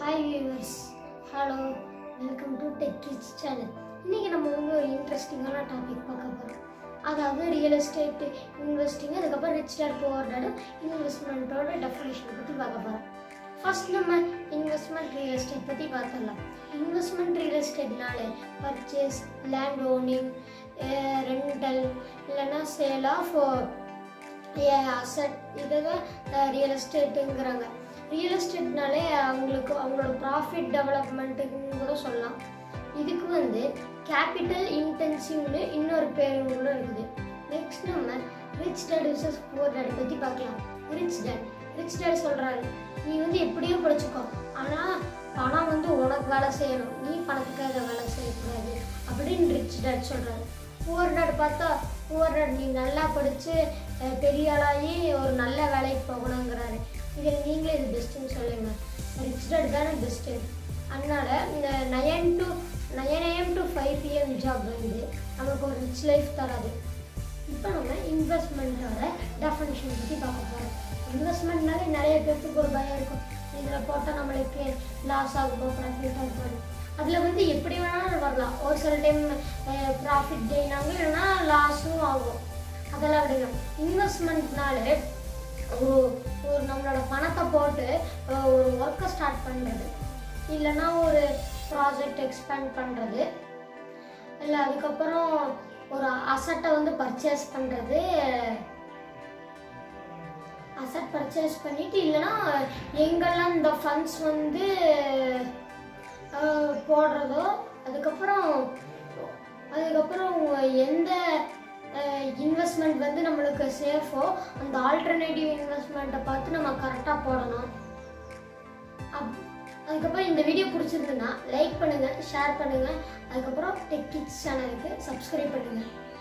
hi viewers hello welcome to tech kids channel இன்றைக்கி நம்ம வந்து ஒரு இன்ட்ரெஸ்டிங்கான டாபிக் பார்க்க போகிறோம் அதாவது ரியல் எஸ்டேட் இன்வெஸ்டிங் அதுக்கப்புறம் ரிச் டேட் புவர் டேட் இன்வெஸ்ட்மெண்ட்டோட டெஃபினேஷன் பற்றி பார்க்க போகிறோம் ஃபர்ஸ்ட் நம்ம இன்வெஸ்ட்மெண்ட் ரியல் எஸ்டேட் பற்றி பார்த்துடலாம் இன்வெஸ்ட்மெண்ட் ரியல் எஸ்டேட்னாலே பர்ச்சேஸ் லேண்ட் ஓனிங் ரெண்டல் இல்லைன்னா சேல் ஆஃப் அசட் இதுதான் ரியல் எஸ்டேட்டுங்கிறாங்க ரியல் எஸ்டேட்னாலே அவங்களுக்கு அவங்களோட ப்ராஃபிட் டெவலப்மெண்ட்டுன்னு கூட சொல்லலாம் இதுக்கு வந்து கேபிட்டல் இன்டென்சிவ்னு இன்னொரு பேரும் கூட இருக்குது நெக்ஸ்ட் நம்ம rich dad versus poor dad பற்றி பார்க்கலாம் ரிச் டேட் ரிச் டேட் சொல்கிறாரு நீ வந்து எப்படியோ படிச்சுக்கோ ஆனால் பணம் வந்து உனக்கு வேலை செய்யணும் நீ பணத்துக்காக வேலை செய்யக்கூடாது அப்படின்னு ரிச் டேட் சொல்கிறாரு புவர் டேட் பார்த்தா புவர் டேட் நீ நல்லா படித்து பெரிய ஆளாகி ஒரு நல்ல வேலைக்கு போகணுங்கிறாரு இதில் நீங்களே இது பெஸ்ட்டுன்னு சொல்லுங்க ரிச் டேட் தானே பெஸ்ட்டு அதனால இந்த nine to nine AM to five PM job வந்து நமக்கு ஒரு ரிச் லைஃப் தராது இப்போ நம்ம இன்வெஸ்ட்மெண்ட்டோட டெஃபனிஷன் பற்றி பார்க்க போகிறோம் இன்வெஸ்ட்மெண்ட்னாலே நிறைய பேர்த்துக்கு ஒரு பயம் இருக்கும் இதில் போட்டால் நம்மளுக்கு லாஸ் ஆகுமோ ப்ராஃபிட் ஆகுமோ அதில் வந்து எப்படி வேணாலும் வரலாம் ஒரு சில டைம் ப்ராஃபிட் கெயின் ஆகும் இல்லைன்னா லாஸும் ஆகும் அதெல்லாம் விடுங்க இன்வெஸ்ட்மெண்ட்னாலே ஒரு ஒரு நம்மளோட பணத்தை போட்டு அஹ், ஒரு ஒர்க்கை ஸ்டார்ட் பண்ணுறது இல்லைன்னா ஒரு ப்ராஜெக்ட் எக்ஸ்பேண்ட் பண்ணுறது இல்லை அதுக்கப்புறம் ஒரு அசட்டை வந்து பர்ச்சேஸ் பண்ணுறது அசட் பர்ச்சேஸ் பண்ணிட்டு இல்லைன்னா எங்கெல்லாம் இந்த ஃபண்ட்ஸ் வந்து அஹ், போடுறதோ அதுக்கப்புறம் அதுக்கப்புறம் எந்த இன்வெஸ்ட்மெண்ட் வந்து நம்மளுக்கு சேஃபோ அந்த ஆல்டர்னேட்டிவ் இன்வெஸ்ட்மெண்ட்டை பார்த்து நம்ம கரெக்டாக போடணும் அப் அதுக்கப்புறம் இந்த வீடியோ பிடிச்சிருந்துன்னா லைக் பண்ணுங்கள் ஷேர் பண்ணுங்கள் அதுக்கப்புறம் டெக் கிட்ஸ் சேனலுக்கு சப்ஸ்கிரைப் பண்ணுங்கள்